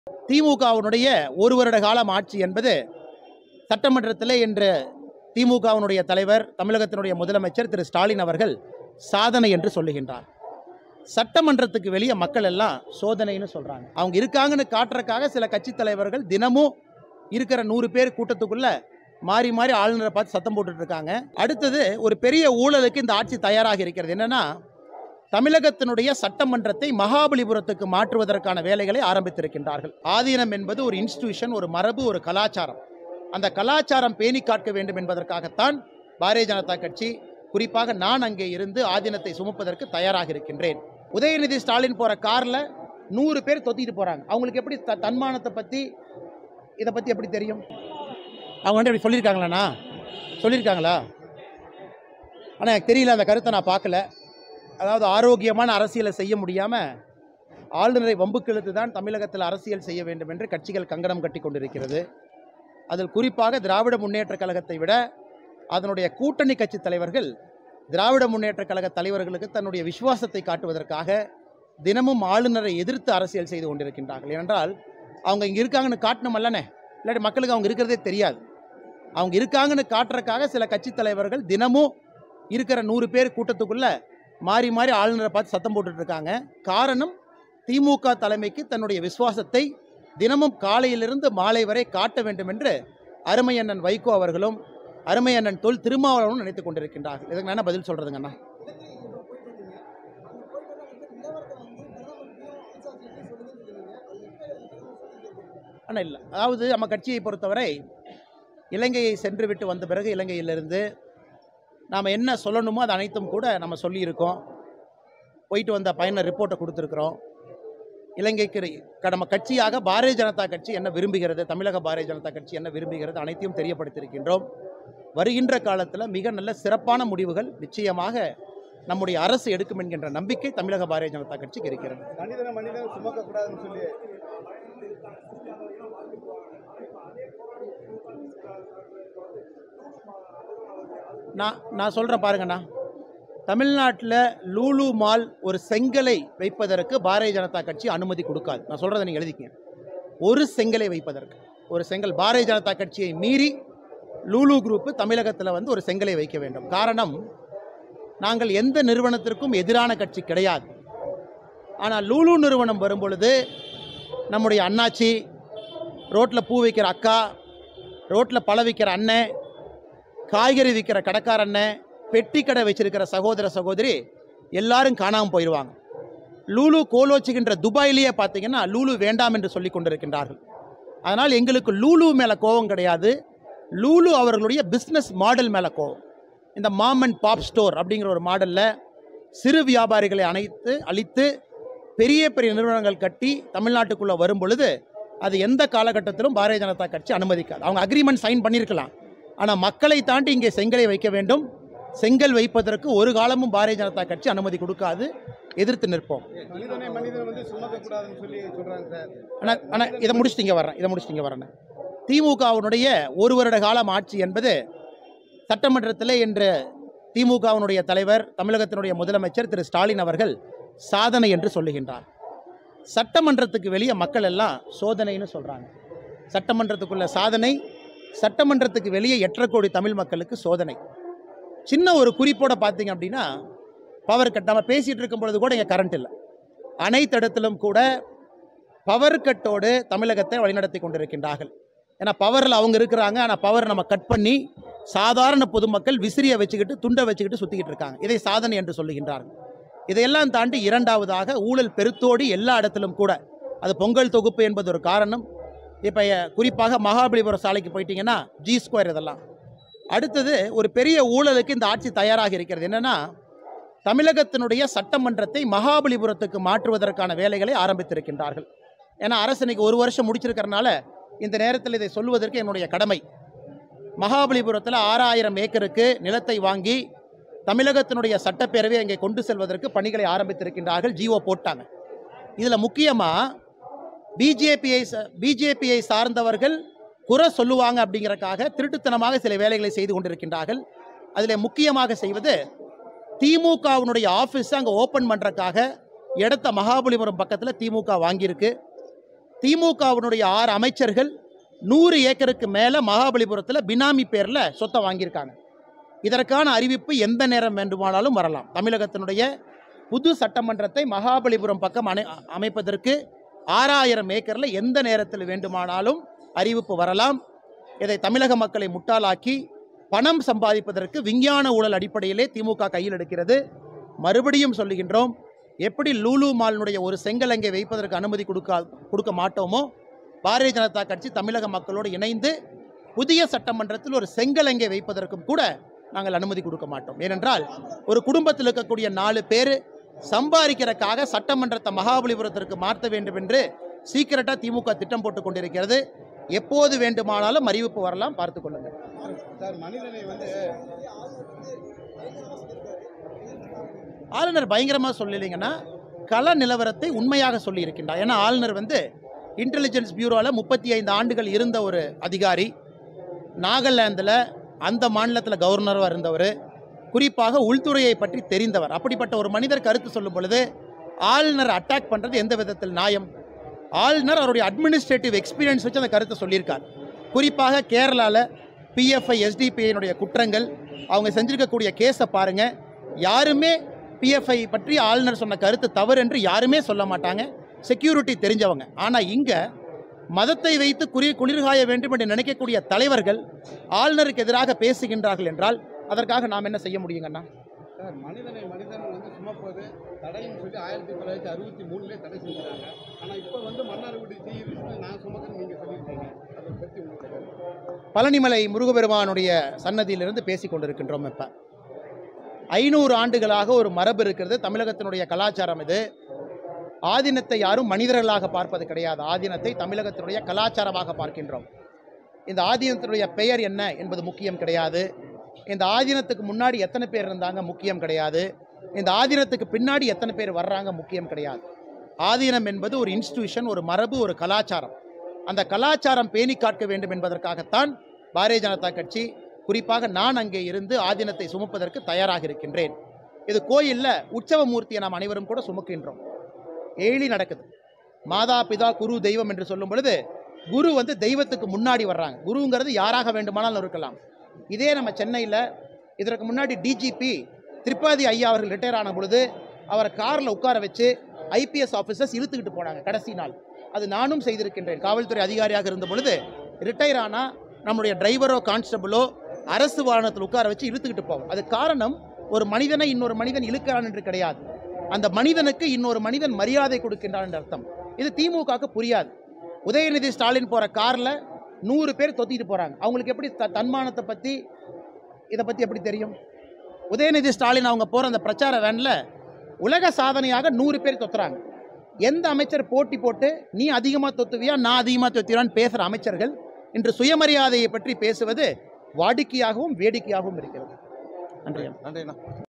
திமுகவினுடைய ஒரு வருட காலம் ஆட்சி என்பது சட்டமன்றத்தில் இன்று திமுகவினுடைய தலைவர் தமிழகத்தினுடைய முதலமைச்சர் திரு ஸ்டாலின் அவர்கள் சாதனை என்று சொல்லுகின்றார் சட்டமன்றத்துக்கு வெளியே மக்கள் எல்லாம் சோதனைன்னு சொல்றாங்க அவங்க இருக்காங்கன்னு காட்டுறதுக்காக சில கட்சி தலைவர்கள் தினமும் இருக்கிற நூறு பேர் கூட்டத்துக்குள்ள மாறி மாறி ஆளுநரை பார்த்து சத்தம் போட்டுட்டு இருக்காங்க அடுத்தது ஒரு பெரிய ஊழலுக்கு இந்த ஆட்சி தயாராக இருக்கிறது என்னன்னா தமிழகத்தினுடைய சட்டமன்றத்தை மகாபலிபுரத்துக்கு மாற்றுவதற்கான வேலைகளை ஆரம்பித்திருக்கின்றார்கள் ஆதீனம் என்பது ஒரு இன்ஸ்டிடியூஷன் ஒரு மரபு ஒரு கலாச்சாரம் அந்த கலாச்சாரம் பேணி காக்க வேண்டும் என்பதற்காகத்தான் பாரதிய ஜனதா கட்சி குறிப்பாக நான் அங்கே இருந்து ஆதீனத்தை சுமப்பதற்கு தயாராக இருக்கின்றேன் உதயநிதி ஸ்டாலின் போற கார்ல நூறு பேர் தொத்திட்டு போறாங்க அவங்களுக்கு எப்படி த- தன்மானத்தை பத்தி இதை பத்தி எப்படி தெரியும் அவங்க வந்து எப்படி சொல்லியிருக்காங்களாண்ணா சொல்லியிருக்காங்களா ஆனால் எனக்கு தெரியல அந்த கருத்தை நான் பார்க்கல அதாவது ஆரோக்கியமான அரசியலை செய்ய முடியாமல் ஆளுநரை வம்புக்கிழுத்து தான் தமிழகத்தில் அரசியல் செய்ய வேண்டும் என்று கட்சிகள் கங்கணம் கட்டி கொண்டிருக்கிறது அதில் குறிப்பாக திராவிட முன்னேற்றக் கழகத்தை விட அதனுடைய கூட்டணி கட்சி தலைவர்கள் திராவிட முன்னேற்றக் கழக தலைவர்களுக்கு தன்னுடைய விசுவாசத்தை காட்டுவதற்காக தினமும் ஆளுநரை எதிர்த்து அரசியல் செய்து கொண்டிருக்கின்றார்கள் ஏனென்றால் அவங்க இங்கே இருக்காங்கன்னு காட்டணும் அல்லனே இல்லாட்டி மக்களுக்கு அவங்க இருக்கிறதே தெரியாது அவங்க இருக்காங்கன்னு காட்டுறதுக்காக சில கட்சி தலைவர்கள் தினமும் இருக்கிற நூறு பேர் கூட்டத்துக்குள்ள மாறி மாறி ஆளுநரை பார்த்து சத்தம் போட்டுட்டு இருக்காங்க காரணம் திமுக தலைமைக்கு தன்னுடைய விசுவாசத்தை தினமும் காலையிலிருந்து மாலை வரை காட்ட வேண்டும் என்று அருமை அண்ணன் வைகோ அவர்களும் அருமை அண்ணன் தொல் திருமாவளவனும் நினைத்துக் கொண்டிருக்கின்றார்கள் இதுக்கு நான் என்ன பதில் சொல்றதுங்க அண்ணா அண்ணா இல்லை அதாவது நம்ம கட்சியை பொறுத்தவரை இலங்கையை சென்று விட்டு வந்த பிறகு இலங்கையிலிருந்து நாம் என்ன சொல்லணுமோ அது அனைத்தும் கூட நம்ம சொல்லியிருக்கோம் போயிட்டு வந்த பயண ரிப்போர்ட்டை கொடுத்துருக்குறோம் இலங்கைக்கு க- நம்ம கட்சியாக பாரதிய ஜனதா கட்சி என்ன விரும்புகிறது தமிழக பாரதிய ஜனதா கட்சி என்ன விரும்புகிறது அனைத்தையும் தெரியப்படுத்தியிருக்கின்றோம் வருகின்ற காலத்தில் மிக நல்ல சிறப்பான முடிவுகள் நிச்சயமாக நம்முடைய அரசு எடுக்கும் என்கின்ற நம்பிக்கை தமிழக பாரதிய ஜனதா கட்சிக்கு இருக்கிறது மனிதனை மனிதன் சுமக்க கூடாதுன்னு சொல்லி நான் நான் சொல்கிறேன் பாருங்கண்ணா தமிழ்நாட்டில் லூலு மால் ஒரு செங்கலை வைப்பதற்கு பாரதிய ஜனதா கட்சி அனுமதி கொடுக்காது நான் சொல்கிறத நீங்கள் எழுதிக்கங்க ஒரு செங்கலை வைப்பதற்கு ஒரு செங்கல் பாரதிய ஜனதா கட்சியை மீறி லூலு குரூப் தமிழகத்தில் வந்து ஒரு செங்கலை வைக்க வேண்டும் காரணம் நாங்கள் எந்த நிறுவனத்திற்கும் எதிரான கட்சி கிடையாது ஆனால் லூலு நிறுவனம் வரும் பொழுது நம்முடைய அண்ணாச்சி ரோட்டில் பூ விற்கிற அக்கா ரோட்டில் பழ விற்கிற அண்ணன் காய்கறி விற்கிற கடைக்கார அண்ணன் பெட்டி கடை வச்சிருக்கிற சகோதர சகோதரி எல்லாரும் காணாமல் போயிடுவாங்க லூலு கோலோச்சுகின்ற துபாயிலேயே பார்த்தீங்கன்னா லூலு வேண்டாம் என்று சொல்லி கொண்டிருக்கின்றார்கள் அதனால் எங்களுக்கு லூலு மேலே கோபம் கிடையாது லூலு அவர்களுடைய பிஸ்னஸ் மாடல் மேலே கோபம் இந்த மாம் அண்ட் பாப் ஸ்டோர் அப்படிங்கிற ஒரு மாடலில் சிறு வியாபாரிகளை அனைத்து அழித்து பெரிய பெரிய நிறுவனங்கள் கட்டி தமிழ்நாட்டுக்குள்ளே வரும் பொழுது அது எந்த காலகட்டத்திலும் பாரதிய ஜனதா கட்சி அனுமதிக்காது அவங்க அக்ரிமெண்ட் சைன் பண்ணியிருக்கலாம் ஆனால் மக்களை தாண்டி இங்கே செங்கலை வைக்க வேண்டும் செங்கல் வைப்பதற்கு ஒரு காலமும் பாரதிய ஜனதா கட்சி அனுமதி கொடுக்காது எதிர்த்து நிற்போம் மனிதனை மனிதன் வந்து சுமக்க கூடாதுன்னு சொல்லி சொல்றாங்க சார் ஆனால் ஆனால் இதை முடிச்சுட்டு இங்கே வரேன் இதை முடிச்சுட்டு இங்கே வரேன் திமுகவினுடைய ஒரு வருட காலம் ஆட்சி என்பது சட்டமன்றத்தில் இன்று திமுகவினுடைய தலைவர் தமிழகத்தினுடைய முதலமைச்சர் திரு ஸ்டாலின் அவர்கள் சாதனை என்று சொல்லுகின்றார் சட்டமன்றத்துக்கு வெளியே மக்கள் எல்லாம் சோதனைன்னு சொல்கிறாங்க சட்டமன்றத்துக்குள்ள சாதனை சட்டமன்றத்துக்கு வெளியே எட்டரை கோடி தமிழ் மக்களுக்கு சோதனை சின்ன ஒரு குறிப்போட பார்த்தீங்க அப்படின்னா பவர் கட் நம்ம பேசிகிட்டு இருக்கும் பொழுது கூட இங்கே கரண்ட் இல்லை அனைத்து இடத்திலும் கூட பவர் கட்டோடு தமிழகத்தை வழிநடத்தி கொண்டிருக்கின்றார்கள் ஏன்னா பவரில் அவங்க இருக்கிறாங்க ஆனால் பவர் நம்ம கட் பண்ணி சாதாரண பொதுமக்கள் விசிறியை வச்சுக்கிட்டு துண்டை வச்சுக்கிட்டு சுற்றிக்கிட்டு இருக்காங்க இதை சாதனை என்று சொல்லுகின்றார்கள் இதையெல்லாம் தாண்டி இரண்டாவதாக ஊழல் பெருத்தோடி எல்லா இடத்திலும் கூட அது பொங்கல் தொகுப்பு என்பது ஒரு காரணம் இப்போ குறிப்பாக மகாபலிபுரம் சாலைக்கு போயிட்டீங்கன்னா ஜி ஸ்கொயர் இதெல்லாம் அடுத்தது ஒரு பெரிய ஊழலுக்கு இந்த ஆட்சி தயாராக இருக்கிறது என்னன்னா தமிழகத்தினுடைய சட்டமன்றத்தை மகாபலிபுரத்துக்கு மாற்றுவதற்கான வேலைகளை ஆரம்பித்திருக்கின்றார்கள் ஏன்னா அரசு இன்னைக்கு ஒரு வருஷம் முடிச்சிருக்கிறனால இந்த நேரத்தில் இதை சொல்வதற்கு என்னுடைய கடமை மகாபலிபுரத்தில் ஆறாயிரம் ஏக்கருக்கு நிலத்தை வாங்கி தமிழகத்தினுடைய சட்டப்பேரவை அங்கே கொண்டு செல்வதற்கு பணிகளை ஆரம்பித்திருக்கின்றார்கள் ஜிஓ போட்டாங்க இதில் முக்கியமாக பிஜேபியை பிஜேபியை சார்ந்தவர்கள் குறை சொல்லுவாங்க அப்படிங்கறக்காக திருட்டுத்தனமாக சில வேலைகளை செய்து கொண்டிருக்கின்றார்கள் அதில் முக்கியமாக செய்வது திமுகவினுடைய ஆஃபீஸ் அங்கே ஓப்பன் பண்ணுறக்காக இடத்த மகாபலிபுரம் பக்கத்தில் திமுக வாங்கியிருக்கு திமுகவினுடைய ஆறு அமைச்சர்கள் நூறு ஏக்கருக்கு மேலே மகாபலிபுரத்தில் பினாமி பேரில் சொத்தை வாங்கியிருக்காங்க இதற்கான அறிவிப்பு எந்த நேரம் வேண்டுமானாலும் வரலாம் தமிழகத்தினுடைய புது சட்டமன்றத்தை மகாபலிபுரம் பக்கம் அணை அமைப்பதற்கு ஆறாயிரம் ஏக்கரில் எந்த நேரத்தில் வேண்டுமானாலும் அறிவிப்பு வரலாம் இதை தமிழக மக்களை முட்டாளாக்கி பணம் சம்பாதிப்பதற்கு விஞ்ஞான ஊழல் அடிப்படையிலே திமுக கையில் எடுக்கிறது மறுபடியும் சொல்லுகின்றோம் எப்படி லூலு மாலினுடைய ஒரு செங்கலங்கை வைப்பதற்கு அனுமதி கொடுக்க கொடுக்க மாட்டோமோ பாரதிய ஜனதா கட்சி தமிழக மக்களோடு இணைந்து புதிய சட்டமன்றத்தில் ஒரு செங்கலங்கை வைப்பதற்கும் கூட நாங்கள் அனுமதி கொடுக்க மாட்டோம் ஏனென்றால் ஒரு குடும்பத்தில் இருக்கக்கூடிய நாலு பேர் சம்பாதிக்கிறதுக்காக சட்டமன்றத்தை மகாபலிபுரத்திற்கு மாற்ற வேண்டும் என்று சீக்கிரட்டாக திமுக திட்டம் போட்டு கொண்டிருக்கிறது எப்போது வேண்டுமானாலும் அறிவிப்பு வரலாம் பார்த்துக் கொள்ளுங்கள் சார் மனிதனை வந்து ஆளுநர் பயங்கரமாக சொல்லலைங்கன்னா கள நிலவரத்தை உண்மையாக சொல்லியிருக்கின்றார் ஏன்னா ஆளுநர் வந்து இன்டெலிஜென்ஸ் பியூரோவில் முப்பத்தி ஐந்து ஆண்டுகள் இருந்த ஒரு அதிகாரி நாகாலாந்தில் அந்த மாநிலத்தில் கவர்னராக இருந்தவர் குறிப்பாக உள்துறையை பற்றி தெரிந்தவர் அப்படிப்பட்ட ஒரு மனிதர் கருத்து சொல்லும் பொழுது ஆளுநர் அட்டாக் பண்ணுறது எந்த விதத்தில் நியாயம் ஆளுநர் அவருடைய அட்மினிஸ்ட்ரேட்டிவ் எக்ஸ்பீரியன்ஸ் வச்சு அந்த கருத்தை சொல்லியிருக்கார் குறிப்பாக கேரளாவில் பிஎஃப்ஐ எஸ்டிபிஐனுடைய குற்றங்கள் அவங்க செஞ்சிருக்கக்கூடிய கேஸை பாருங்கள் யாருமே பிஎஃப்ஐ பற்றி ஆளுநர் சொன்ன கருத்து தவறு என்று யாருமே சொல்ல மாட்டாங்க செக்யூரிட்டி தெரிஞ்சவங்க ஆனால் இங்கே மதத்தை வைத்து குறி குளிர்காய வேண்டும் என்று நினைக்கக்கூடிய தலைவர்கள் ஆளுநருக்கு எதிராக பேசுகின்றார்கள் என்றால் அதற்காக நாம் என்ன செய்ய முடியுங்கண்ணா சார் மனிதனை மனிதன் வந்து சுமப்பது தடைன்னு சொல்லி ஆயிரத்தி தொள்ளாயிரத்தி அறுபத்தி மூணுலேயே தடை செஞ்சுட்டாங்க ஆனால் இப்போ வந்து மன்னார் வீடு தீ நான் சுமக்கிறேன் நீங்கள் சொல்லியிருக்கீங்க அதை பற்றி உங்களுக்கு கருத்து. பழனிமலை முருகபெருமானுடைய சன்னதியிலிருந்து பேசிக் கொண்டிருக்கின்றோம் இப்போ ஐநூறு ஆண்டுகளாக ஒரு மரபு இருக்கிறது தமிழகத்தினுடைய கலாச்சாரம் இது ஆதீனத்தை யாரும் மனிதர்களாக பார்ப்பது கிடையாது ஆதீனத்தை தமிழகத்தினுடைய கலாச்சாரமாக பார்க்கின்றோம் இந்த ஆதீனத்தினுடைய பெயர் என்ன என்பது முக்கியம் கிடையாது இந்த ஆதீனத்துக்கு முன்னாடி எத்தனை பேர் இருந்தாங்க முக்கியம் கிடையாது இந்த ஆதீனத்துக்கு பின்னாடி எத்தனை பேர் வர்றாங்க முக்கியம் கிடையாது ஆதீனம் என்பது ஒரு இன்ஸ்டிடியூஷன் ஒரு மரபு ஒரு கலாச்சாரம் அந்த கலாச்சாரம் பேணி காக்க வேண்டும் என்பதற்காகத்தான் பாரதிய ஜனதா கட்சி குறிப்பாக நான் அங்கே இருந்து ஆதீனத்தை சுமப்பதற்கு தயாராக இருக்கின்றேன் இது கோயிலில் உற்சவ மூர்த்தியை நாம் அனைவரும் கூட சுமக்கின்றோம் ஏழி நடக்குது மாதா பிதா குரு தெய்வம் என்று சொல்லும் பொழுது குரு வந்து தெய்வத்துக்கு முன்னாடி வர்றாங்க குருங்கிறது யாராக வேண்டுமானாலும் இருக்கலாம் இதே நம்ம சென்னையில் இதற்கு முன்னாடி டிஜிபி திரிபாதி ஐயா அவர்கள் ரிட்டையர் ஆன பொழுது அவரை காரில் உட்கார வச்சு ஐபிஎஸ் ஆஃபீஸர்ஸ் இழுத்துக்கிட்டு போனாங்க கடைசி நாள் அது நானும் செய்திருக்கின்றேன் காவல்துறை அதிகாரியாக இருந்த பொழுது ரிட்டையர் ஆனால் நம்முடைய டிரைவரோ கான்ஸ்டபிளோ அரசு வாகனத்தில் உட்கார வச்சு இழுத்துக்கிட்டு போவோம் அது காரணம் ஒரு மனிதனை இன்னொரு மனிதன் இழுக்கிறான் என்று கிடையாது அந்த மனிதனுக்கு இன்னொரு மனிதன் மரியாதை கொடுக்கின்றான் என்ற அர்த்தம் இது திமுகவுக்கு புரியாது உதயநிதி ஸ்டாலின் போகிற காரில் நூறு பேர் தொத்திட்டு போகிறாங்க அவங்களுக்கு எப்படி த தன்மானத்தை பற்றி இதை பற்றி எப்படி தெரியும் உதயநிதி ஸ்டாலின் அவங்க போகிற அந்த பிரச்சார வேனில் உலக சாதனையாக நூறு பேர் தொத்துறாங்க எந்த அமைச்சர் போட்டி போட்டு நீ அதிகமாக தொத்துவியா நான் அதிகமாக தொத்துவியான்னு பேசுகிற அமைச்சர்கள் இன்று சுயமரியாதையை பற்றி பேசுவது வாடிக்கையாகவும் வேடிக்கையாகவும் இருக்கிறது நன்றி நன்றிண்ணா